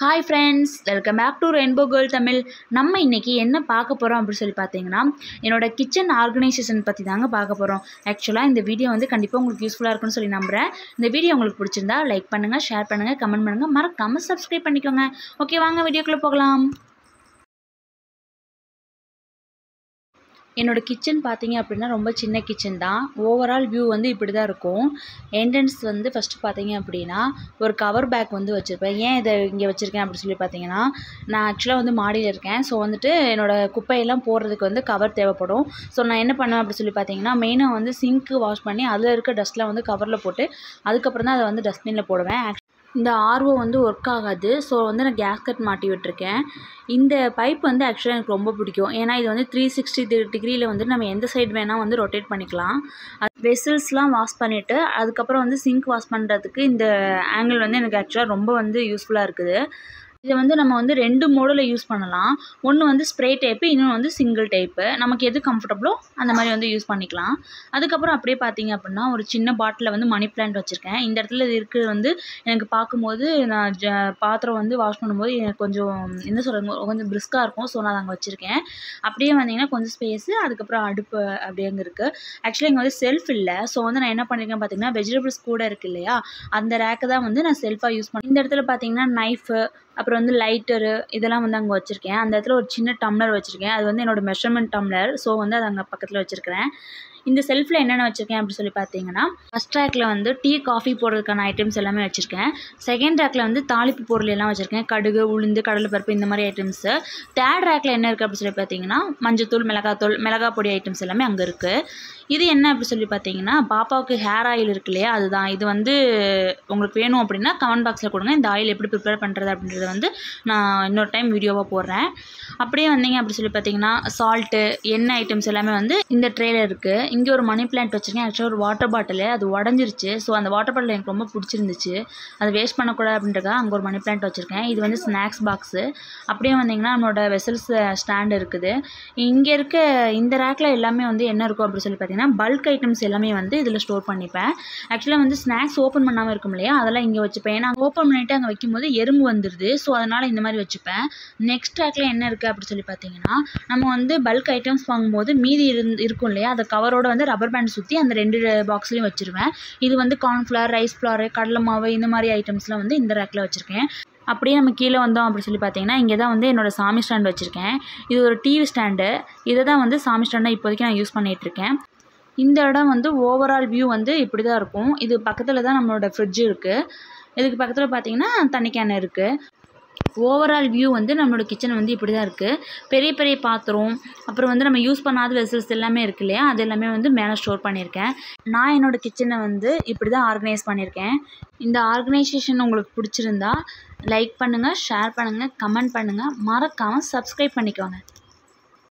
hi friends welcome back to rainbow girl Tamil நம்ம இன்றைக்கி என்ன பார்க்க போகிறோம் அப்படின்னு சொல்லி பார்த்தீங்கன்னா என்னோட கிச்சன் ஆர்கனைசேஷன் பற்றி தாங்க பார்க்க போகிறோம் ஆக்சுவலாக இந்த வீடியோ வந்து கண்டிப்பாக உங்களுக்கு யூஸ்ஃபுல்லாக இருக்கும்னு சொல்லி நம்புகிறேன் இந்த வீடியோ உங்களுக்கு பிடிச்சிருந்தா லைக் பண்ணுங்கள் ஷேர் பண்ணுங்கள் கமெண்ட் பண்ணுங்கள் மறக்காமல் சப்ஸ்கிரைப் பண்ணிக்கோங்க ஓகே வாங்க வீடியோக்குள்ளே போகலாம் என்னோடய கிச்சன் பார்த்தீங்க அப்படின்னா ரொம்ப சின்ன கிச்சன் தான் ஓவரால் வியூ வந்து இப்படி தான் இருக்கும் என்ட்ரன்ஸ் வந்து ஃபஸ்ட்டு பார்த்தீங்க அப்படின்னா ஒரு கவர் பேக் வந்து வச்சுருப்பேன் ஏன் இதை இங்கே வச்சுருக்கேன் அப்படின்னு சொல்லி பார்த்தீங்கன்னா நான் ஆக்சுவலாக வந்து மாடியில் இருக்கேன் ஸோ வந்துட்டு என்னோடய குப்பையெல்லாம் போடுறதுக்கு வந்து கவர் தேவைப்படும் ஸோ நான் என்ன பண்ணுவேன் அப்படி சொல்லி பார்த்தீங்கன்னா மெயினாக வந்து சிங்க்கு வாஷ் பண்ணி அதில் இருக்க டஸ்ட்லாம் வந்து கவரில் போட்டு அதுக்கப்புறம் தான் அதை வந்து டஸ்ட்பினில் போடுவேன் இந்த ஆர்வம் வந்து ஒர்க் ஆகாது ஸோ வந்து நான் கேஸ்கட் மாட்டி விட்டுருக்கேன் இந்த பைப் வந்து ஆக்சுவலாக எனக்கு ரொம்ப பிடிக்கும் ஏன்னா இது வந்து த்ரீ சிக்ஸ்டி டிகிரியில் வந்து நம்ம எந்த சைடு வேணால் வந்து ரொட்டேட் பண்ணிக்கலாம் அது வெசல்ஸ்லாம் வாஷ் பண்ணிவிட்டு அதுக்கப்புறம் வந்து சிங்க் வாஷ் பண்ணுறதுக்கு இந்த ஆங்கிள் வந்து எனக்கு ஆக்சுவலாக ரொம்ப வந்து யூஸ்ஃபுல்லாக இருக்குது இதை வந்து நம்ம வந்து ரெண்டு மோடில் யூஸ் பண்ணலாம் ஒன்று வந்து ஸ்ப்ரே டைப்பு இன்னொன்று வந்து சிங்கிள் டைப்பு நமக்கு எது கம்ஃபர்டபுளோ அந்த மாதிரி வந்து யூஸ் பண்ணிக்கலாம் அதுக்கப்புறம் அப்படியே பார்த்தீங்க அப்படின்னா ஒரு சின்ன பாட்டிலில் வந்து மணி பிளான்ட் வச்சுருக்கேன் இந்த இடத்துல இது இருக்கிறது வந்து எனக்கு பார்க்கும்போது நான் ஜ பாத்திரம் வந்து வாஷ் பண்ணும்போது எனக்கு கொஞ்சம் என்ன சொல்கிறது கொஞ்சம் பிரிஸ்காக இருக்கும் ஸோ நான் அங்கே வச்சுருக்கேன் அப்படியே வந்தீங்கன்னா கொஞ்சம் ஸ்பேஸு அதுக்கப்புறம் அடுப்பு அப்படியே அங்கே இருக்குது ஆக்சுவலி இங்கே வந்து செல்ஃப் இல்லை ஸோ வந்து நான் என்ன பண்ணியிருக்கேன் பார்த்தீங்கன்னா வெஜிடபிள்ஸ் கூட இருக்குது இல்லையா அந்த ரேக்கை தான் வந்து நான் செல்ஃபாக யூஸ் பண்ணேன் இந்த இடத்துல பார்த்தீங்கன்னா நைஃபு அப்புறம் வந்து லைட்டரு இதெல்லாம் வந்து அங்கே வச்சுருக்கேன் அந்த இடத்துல ஒரு சின்ன டம்ளர் வச்சுருக்கேன் அது வந்து என்னோடய மெஷர்மெண்ட் டம்ளர் ஸோ வந்து அது அங்கே பக்கத்தில் வச்சுருக்கிறேன் இந்த செல்ஃபில் என்னென்ன வச்சுருக்கேன் அப்படின்னு சொல்லி பார்த்தீங்கன்னா ஃபஸ்ட் ரேக்கில் வந்து டீ காஃபி போடுறதுக்கான ஐட்டம்ஸ் எல்லாமே வச்சுருக்கேன் செகண்ட் ரேக்கில் வந்து தாளிப்பு பொருள் எல்லாம் வச்சுருக்கேன் கடுகு உளுந்து கடலைப்பருப்பு இந்த மாதிரி ஐட்டம்ஸு தேர்ட் ரேக்கில் என்ன இருக்குது அப்படின்னு சொல்லி பார்த்தீங்கன்னா மஞ்சத்தூள் மிளகாத்தூள் மிளகா பொடி ஐட்டம்ஸ் எல்லாமே அங்கே இருக்குது இது என்ன அப்படி சொல்லி பார்த்தீங்கன்னா பாப்பாவுக்கு ஹேர் ஆயில் இருக்கு இல்லையா அதுதான் இது வந்து உங்களுக்கு வேணும் அப்படின்னா கமெண்ட் பாக்ஸில் கொடுங்க இந்த ஆயில் எப்படி ப்ரிப்பேர் பண்ணுறது அப்படின்றத வந்து நான் இன்னொரு டைம் வீடியோவாக போடுறேன் அப்படியே வந்தீங்க அப்படி சொல்லி பார்த்தீங்கன்னா சால்ட்டு எண்ணெய் ஐட்டம்ஸ் எல்லாமே வந்து இந்த ட்ரேல இருக்குது இங்கே ஒரு மணி பிளான்ட் வச்சுருக்கேன் ஆக்சுவலாக ஒரு வாட்டர் பாட்டில் அது உடஞ்சிருச்சு ஸோ அந்த வாட்டர் பாட்டில் எனக்கு ரொம்ப பிடிச்சிருந்துச்சு அதை வேஸ்ட் பண்ணக்கூடாது அப்படின்றக்காக அங்கே ஒரு மணி பிளான்ட் வச்சுருக்கேன் இது வந்து ஸ்நாக்ஸ் பாக்ஸு அப்படியே வந்தீங்கன்னா நம்மளோட வெசல்ஸ் ஸ்டாண்ட் இருக்குது இங்கே இருக்க இந்த ரேக்கில் எல்லாமே வந்து என்ன இருக்கும் அப்படின்னு சொல்லி பார்த்தீங்கன்னா பல்க் ஐட்டம்ஸ் எல்லாமே வந்து இதில் ஸ்டோர் பண்ணிப்பேன் ஆக்சுவலாக வந்து ஸ்நாக்ஸ் ஓப்பன் பண்ணாமல் இருக்கும் இல்லையா அதெல்லாம் இங்கே வச்சுப்பேன் ஏன்னா ஓப்பன் பண்ணிவிட்டு அங்கே வைக்கும்போது எறும்பு வந்துடுது ஸோ அதனால் இந்த மாதிரி வச்சுப்பேன் நெக்ஸ்ட் ரேக்கில் என்ன இருக்குது அப்படி சொல்லி பார்த்தீங்கன்னா நம்ம வந்து பல்க் ஐட்டம்ஸ் வாங்கும்போது மீதி இருந்து இருக்கும் இல்லையா அதை கவரோட வந்து ரப்பர் பேண்ட் சுற்றி அந்த ரெண்டு பாக்ஸ்லேயும் வச்சுருவேன் இது வந்து கார்ன்ஃப்ளவர் ரைஸ் ஃப்ளாரு கடலை மாவு இந்த மாதிரி ஐட்டம்ஸ்லாம் வந்து இந்த ரேக்கில் வச்சுருக்கேன் அப்படியே நம்ம கீழே வந்தோம் அப்படி சொல்லி பார்த்தீங்கன்னா இங்கே தான் வந்து என்னோடய சாமி ஸ்டாண்ட் வச்சுருக்கேன் இது ஒரு டிவி ஸ்டாண்டு இதை தான் வந்து சாமி ஸ்டாண்டாக இப்போதைக்கு நான் யூஸ் பண்ணிகிட்ருக்கேன் இந்த இடம் வந்து ஓவரால் வியூ வந்து இப்படி தான் இருக்கும் இது பக்கத்தில் தான் நம்மளோட ஃப்ரிட்ஜ் இருக்குது இதுக்கு பக்கத்தில் பார்த்தீங்கன்னா தண்ணி கேன் இருக்குது ஓவரால் வியூ வந்து நம்மளோட கிச்சன் வந்து இப்படி தான் இருக்குது பெரிய பெரிய பாத்திரம் அப்புறம் வந்து நம்ம யூஸ் பண்ணாத வெசல்ஸ் எல்லாமே இருக்கு இல்லையா அது எல்லாமே வந்து மேலே ஸ்டோர் பண்ணியிருக்கேன் நான் என்னோடய கிச்சனை வந்து இப்படி தான் ஆர்கனைஸ் பண்ணியிருக்கேன் இந்த ஆர்கனைசேஷன் உங்களுக்கு பிடிச்சிருந்தா லைக் பண்ணுங்கள் ஷேர் பண்ணுங்கள் கமெண்ட் பண்ணுங்கள் மறக்காமல் சப்ஸ்கிரைப் பண்ணிக்கோங்க